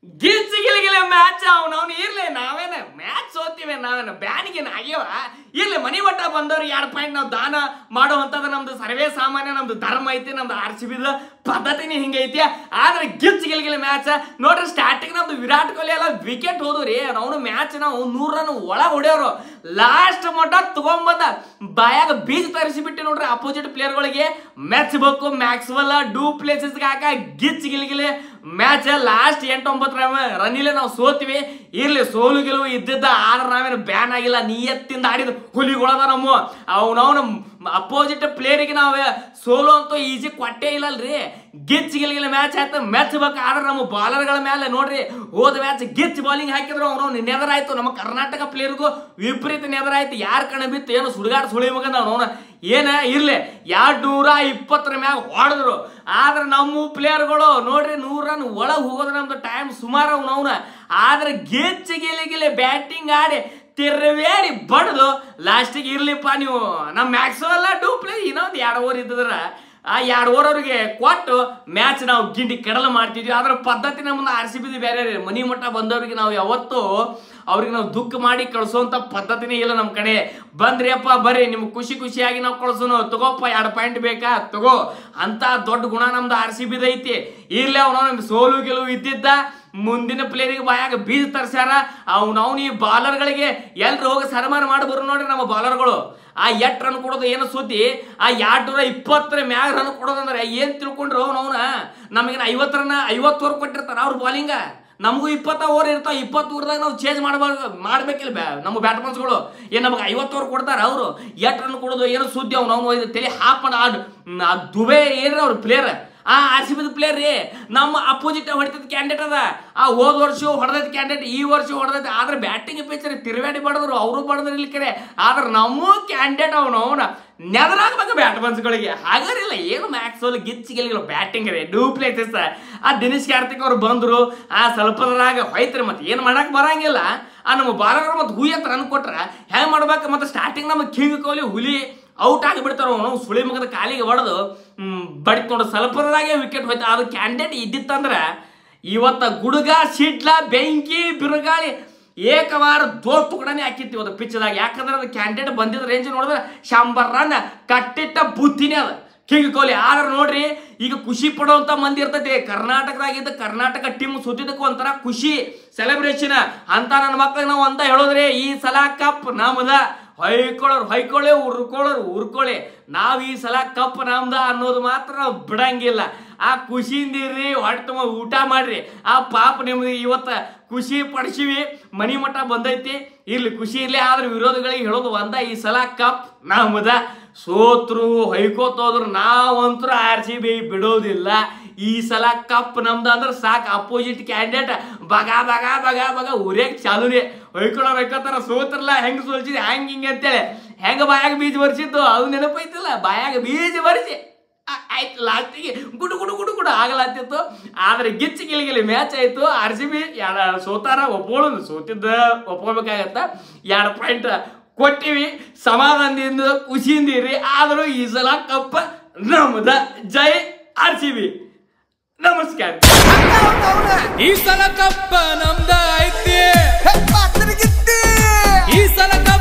ಗಿಲ್ಸಿ ಗಿಲಿಗಿಲಿ match ಅವ್ನು ಅವ್ನು ಇರ್ಲಿ ನಾವೇನ ಮ್ಯಾಚ್ ಸೋತೀವಿ ನಾವೇನ ಬ್ಯಾನಿಗೇನು ಆಗ್ಯವ ಇರ್ಲಿ ಮನಿ ಮಟ್ಟ ಬಂದವ್ರಿಗೆ ಎರಡು ಪಾಯಿಂಟ್ ನಾವು ದಾನ ಮಾಡುವಂಥದ್ದು ನಮ್ದು ಸರ್ವೇ ಸಾಮಾನ್ಯ ನಮ್ದು ಧರ್ಮ ಐತಿ ನಮ್ದು ಆರ್ ಸಿ ಬಿದ ಪದ್ಧತಿನೇ ಹಿಂಗೈತಿ ಆದ್ರೆ ಗಿಲ್ಸ್ ಗಿಲಿಗಿಲಿ ಮ್ಯಾಚ್ ನೋಡ್ರಿ ಸ್ಟಾರ್ಟಿಂಗ್ ನಮ್ದು ವಿರಾಟ್ ಕೊಹ್ಲಿ ಎಲ್ಲ ವಿಕೆಟ್ ಹೋದ್ರಿ ಅವನು ಮ್ಯಾಚ್ ನಾವು ನೂರ ರನ್ ಒಳಗೆ ಹೊಡೆಯೋರು ಲಾಸ್ಟ್ ಮಟ್ಟ ತಗೊಂಬಂದ ಬಾಯಾಗ ಬೀಜ ತರಿಸಿಬಿಟ್ಟು ನೋಡ್ರಿ ಅಪೋಸಿಟ್ ಪ್ಲೇಯರ್ಗಳಿಗೆ ಮೆಚ್ಚಬೇಕು ಮ್ಯಾಕ್ಸ್ವೆಲ್ ಡೂ ಪ್ಲೇಸಸ್ಗೆ ಹಾಕ ಗಿಚ್ ಗಿಲ್ಗಿಲಿ ಮ್ಯಾಚ್ ಲಾಸ್ಟ್ ಎಂಟು ಒಂಬತ್ತು ರನ್ನಿಲೆ ನಾವು ಸೋತಿವಿ ಇರ್ಲಿ ಸೋಲು ಗೆಲುವು ಇದ್ದಿದ್ದ ಆದ್ರೆ ನಾವೇನು ಬ್ಯಾನ್ ಆಗಿಲ್ಲ ನಿಯತ್ತಿಂದ ಆಡಿದ ಹುಲಿಗಳದ ನಮ್ಮ ಅವನವನ ಅಪೋಸಿಟ್ ಪ್ಲೇಯರಿಗೆ ನಾವು ಸೋಲು ಅಂತೂ ಈಜಿ ಕೊಟ್ಟೇ ಇಲ್ಲಲ್ರಿ ಗಿಚ್ ಗಿಲ್ಗಿಲಿ ಮ್ಯಾಚ್ ಆಯ್ತು ಮೆಚ್ಚಬೇಕು ಆದ್ರೆ ನಮ್ಮ ಬಾಲರ್ಗಳ ಮೇಲೆ ನೋಡ್ರಿ ಹೋದ ಮ್ಯಾಚ್ ಗಿಚ್ ಬಾಲಿಂಗ್ ಹಾಕಿದ್ರು ಅವನು ನೆದರಾಯ್ತು ನಮ್ಮ ಕರ್ನಾಟಕ ಪ್ಲೇಯರ್ಗೂ ವಿಪರೀತ ನೆದರಾಯ್ತು ಯಾರ ಕಣ ಬಿತ್ತು ಏನು ಸುಡುಗಾಡ್ ಸುಳಿ ಮಗನ ಅವನು ಏನ ಇರ್ಲಿ ಎರಡು ನೂರ ಇಪ್ಪತ್ತರ ಮ್ಯಾಗ ಹೊಡೆದ್ರು ಆದ್ರೆ ನಮ್ಮ ಪ್ಲೇಯರ್ಗಳು ನೋಡ್ರಿ ನೂರ ರನ್ ಒಳಗೆ ಹೋಗೋದು ನಮ್ದು ಟೈಮ್ ಸುಮಾರು ಅವನವನ ಆದ್ರೆ ಗೆಚ್ಚ ಗಿಲಿ ಬ್ಯಾಟಿಂಗ್ ಆಡಿ ತಿರ್ವೇಡಿ ಬಡ್ದು ಲಾಸ್ಟಿಗೆ ಇರ್ಲಿಪ್ಪ ನೀವು ನಮ್ಮ ಮ್ಯಾಕ್ಸ್ವೆಲ್ಲ ಡೂಪ್ಲೆ ಇನ್ನೊಂದು ಎರಡು ಓವರ್ ಇದ್ದದ್ರ ಆ ಎರಡು ಓವರ್ ಅವ್ರಿಗೆ ಕೊಟ್ಟು ಮ್ಯಾಚ್ ನಾವು ಗಿಂಡಿ ಕೆಡಲ ಮಾಡ್ತಿದ್ವಿ ಅದ್ರ ಪದ್ಧತಿ ನಮ್ಮನ್ನ ಆರ್ ಸಿ ಬಿದ್ದು ಬೇರೆ ರೀ. ಮನಿ ಮಟ್ಟ ಬಂದವ್ರಿಗೆ ನಾವು ಯಾವತ್ತೂ ಅವ್ರಿಗೆ ನಾವು ದುಃಖ ಮಾಡಿ ಕಳ್ಸೋಂಥ ಪದ್ಧತಿನೇ ಇಲ್ಲ ನಮ್ಮ ಕಡೆ ಬಂದ್ರಿ ಅಪ್ಪ ಬರ್ರಿ ನಿಮ್ಗೆ ಖುಷಿ ಖುಷಿಯಾಗಿ ನಾವು ಕಳ್ಸೋನು ತಗೋಪ್ಪ ಎರಡು ಪಾಯಿಂಟ್ ಬೇಕಾ ತಗೋ ಅಂತ ದೊಡ್ಡ ಗುಣ ನಮ್ದು ಆರ್ ಸಿ ಬಿದ ಐತಿ ಇರ್ಲಿ ಅವನು ನಮ್ಗೆ ಸೋಲು ಗೆಲುವು ಇದ್ದಿದ್ದ ಮುಂದಿನ ಪ್ಲೇಯರಿಗೆ ಬಾಯಾಗ ಬೀಜ ತರ್ಸ್ಯಾರ ಅವ್ನವ್ನ ಈ ಬಾಲರ್ಗಳಿಗೆ ಎಲ್ರು ಹೋಗಿ ಸನ್ಮಾನ ಮಾಡಿ ಬರು ನೋಡ್ರಿ ನಮ್ಮ ಬಾಲರ್ಗಳು ಆ ಎಟ್ ರನ್ ಕೊಡೋದು ಏನು ಸುದ್ದಿ ಆ ಎರಡು ನೂರ ಇಪ್ಪತ್ತರ ಮ್ಯಾಗ ರನ್ ಕೊಡೋದಂದ್ರೆ ಏನ್ ತಿಳ್ಕೊಂಡ್ರು ಅವನವನ ನಮಗೆ ಐವತ್ತು ರನ್ ಐವತ್ತು ಓವರ್ ಕೊಟ್ಟಿರ್ತಾರ ಅವ್ರ ಬಾಲಿಂಗ ನಮಗೂ ಇಪ್ಪತ್ತ ಓವರ್ ಇರ್ತಾವ ಇಪ್ಪತ್ತು ಓವರ್ದಾಗ ನಾವು ಚೇಂಜ್ ಮಾಡ್ಬಾರ್ದು ಮಾಡ್ಬೇಕಿಲ್ಲ ಬ್ಯಾ ನಮ್ಮ ಬ್ಯಾಟ್ಮನ್ಸ್ಗಳು ಏನ್ ನಮಗೆ ಐವತ್ತು ಓವರ್ ಕೊಡ್ತಾರ ಅವರು ಎಟ್ ರನ್ ಕೊಡೋದು ಏನೋ ಸುದ್ದಿ ಅವ್ನು ಅವ್ನು ತಲೆ ಹಾಪ್ ಮಾಡಿ ಆಡ್ ಆ ದುಬೆ ಏನ್ರಿ ಅವ್ರ ಪ್ಲೇಯರ್ ಆ ಆರ್ ಸಿ ಬಿದ ಪ್ಲೇಯರ್ ರೀ ನಮ್ಮ ಅಪೋಸಿಟ್ ಹೊಡೆದಿದ್ದ ಕ್ಯಾಂಡಿಡೇಟ್ ಅದ ಆ ಹೋದ ವರ್ಷ ಹೊಡೆದೈತಿ ಕ್ಯಾಂಡಿಡೇಟ್ ಈ ವರ್ಷ ಹೊಡೆದೈತಿ ಆದ್ರೆ ಬ್ಯಾಟಿಂಗ್ ಪಿಚರ್ ತಿರುಗಾಡಿ ಬಡದ್ರು ಅವರು ಬಡದ್ರು ಇಲ್ಲಿ ಕರೆ ಆದ್ರೆ ನಮ್ಮ ಕ್ಯಾಂಡಿಡೇಟ್ ಅವನು ಅವನ ನೆದರಾಗ್ಬೇಕು ಬ್ಯಾಟ್ಮನ್ಸ್ಗಳಿಗೆ ಹಾಗಾರಿಲ್ಲ ಏನು ಮ್ಯಾಕ್ಸ್ ಅಲ್ಲಿ ಗಿಚ್ಚಿಗೆಲ್ಲ ಬ್ಯಾಟಿಂಗ್ ರೀ ಡೂ ಪ್ಲೇಸಸ್ ಆ ದಿನೇಶ್ ಕಾರ್ತಿಕ್ ಅವ್ರು ಬಂದ್ರು ಆ ಸ್ವಲ್ಪದ್ರಾಗ ಹೋಯ್ತ್ರಿ ಮತ್ತೆ ಏನು ಮಾಡಕ್ ಬರಂಗಿಲ್ಲ ಆ ನಮ್ಮ ಬಾಲಗರ ಮತ್ತೆ ಹೂ ಅಂತ ರನ್ ಕೊಟ್ರ ಹೆಂಗ್ ಮಾಡ್ಬೇಕು ಮತ್ತೆ ಸ್ಟಾರ್ಟಿಂಗ್ ನಮ್ಮ ಕಿಂಗ್ ಕೊಹ್ಲಿ ಹುಲಿ ಔಟ್ ಆಗಿ ಬಿಡ್ತಾರ ಅವನು ಸುಳಿ ಮಗದ ಕಾಲಿಗೆ ಹೊಡೆದು ಬಡಿತ್ ನೋಡು ಸ್ವಲ್ಪದಾಗೆ ವಿಕೆಟ್ ಹೋಯ್ತು ಅದು ಕ್ಯಾಂಡಿಡೇಟ್ ಇದ್ದಿತ್ತಂದ್ರ ಇವತ್ತ ಗುಡುಗ ಸಿಡ್ಲ ಬೆಂಕಿ ಬಿರುಗಾಳಿ ಏಕವಾರ ದೋ ತುಕಡನೆ ಹಾಕಿತ್ತು ಇವತ್ತು ಪಿಚ್ಚದಾಗ ಯಾಕಂದ್ರೆ ಅದು ಕ್ಯಾಂಡಿಡೇಟ್ ಬಂದಿದ್ದ ರೇಂಜ್ ನೋಡಿದ್ರೆ ಶಂಬರ್ ರನ್ ಕಟ್ಟಿಟ್ಟ ಬುದ್ಧಿನೇ ಅದು ಕಿಂಗ್ ಕೊಹ್ಲಿ ಆದ್ರೆ ನೋಡ್ರಿ ಈಗ ಖುಷಿ ಪಡುವಂತ ಮಂದಿ ಇರ್ತೈತಿ ಕರ್ನಾಟಕದಾಗಿದ್ದ ಕರ್ನಾಟಕ ಟೀಮ್ ಸುತ್ತಿದ್ದಕ್ಕೂ ಒಂಥರ ಖುಷಿ ಸೆಲೆಬ್ರೇಷನ್ ಅಂತ ನನ್ನ ಮಕ್ಳಿಗೆ ನಾವು ಅಂತ ಹೇಳೋದ್ರಿ ಈ ಸಲ ಕಪ್ ನಮ್ದ ಹೊಯ್ಕೊಳ್ಳೋರು ಹೊಯ್ಕೊಳ್ಳೆ ಉರ್ಕೊಳ್ಳೋರು ಉರ್ಕೊಳ್ಳಿ ನಾವ್ ಈ ಸಲ ಕಪ್ ನಮ್ದ ಅನ್ನೋದು ಮಾತ್ರ ನಾವು ಬಿಡಂಗಿಲ್ಲ ಆ ಖುಷಿಯಿಂದ ಇರ್ರಿ ಹೊಟ್ಟೆ ತುಂಬ ಊಟ ಮಾಡ್ರಿ ಆ ಪಾಪ ನಿಮ್ದು ಇವತ್ತ ಖುಷಿ ಪಡಿಸಿವಿ ಮನಿ ಮಠ ಬಂದೈತಿ ಇರ್ಲಿ ಖುಷಿ ಇರ್ಲಿ ಆದ್ರೆ ವಿರೋಧಿಗಳಿಗೆ ಹೇಳೋದು ಒಂದ ಈ ಸಲ ಕಪ್ ನಮ್ದ ಸೋತ್ರು ಹೊಯ್ಕೋತೋದ್ರು ನಾವಂತೂ ಆರ್ ಸಿ ಬಿ ಬಿಡೋದಿಲ್ಲ ಈ ಸಲ ಕಪ್ ನಮ್ದು ಅಂದ್ರೆ ಸಾಕು ಅಪೋಸಿಟ್ ಕ್ಯಾಂಡಿಡೇಟ್ ಬಗ ಬಗ ಬಗ ಬಗ ಉರಿಯಕ್ ಚಾಲು ರೀ ಹೊಯ್ಕೊಳ್ಳೋರು ಹೊಯ್ಕೋತಾರ ಸೋತ್ರಲ್ಲ ಹೆಂಗ್ ಸೋಲ್ಸಿದ್ ಹೆಂಗ್ ಹಿಂಗೆ ಅಂತೇಳಿ ಹೆಂಗ ಬಾಯಾಗ ಬೀಜ ಬರ್ಸಿದ್ದು ಅದು ನೆನಪೈತಿಲ್ಲ ಬಾಯಾಗ ಬೀಜ ಬರ್ಸಿ ಆ- ಆಯ್ತು ಲಾಸ್ಟಿಗೆ ಗುಡು ಗುಡು ಗುಡು ಗುಡು ಆಗಲಾತಿತ್ತು ಆದ್ರೆ ಗಿಚ್ಚಿ ಗಿಲಿಗಿಲಿ ಮ್ಯಾಚ್ ಆಯ್ತು ಆರ್ ಸಿ ಬಿ ಎರಡು ಸೋತಾರ ಒಪ್ಕೊಳ್ಳೋದು ಸೋತಿದ್ದ ಒಪ್ಕೊಳ್ಬೇಕಾಗತ್ತ ಎರಡು ಪಾಯಿಂಟ್ ಕೊಟ್ಟಿವಿ ಸಮಾಧಾನದಿಂದ ಖುಷಿಯಿಂದ ಇರ್ರಿ ಆದರೂ ಈ ಸಲ ಕಪ್ಪ ನಮ್ದ ಜೈ ಆರ್ ಸಿ ಬಿ ನಮಸ್ಕಾರ ಈ ಸಲ ಕಪ್ಪ ನಮ್ದ ಐತಿ ಈ ಸಲ ಕಪ್ಪ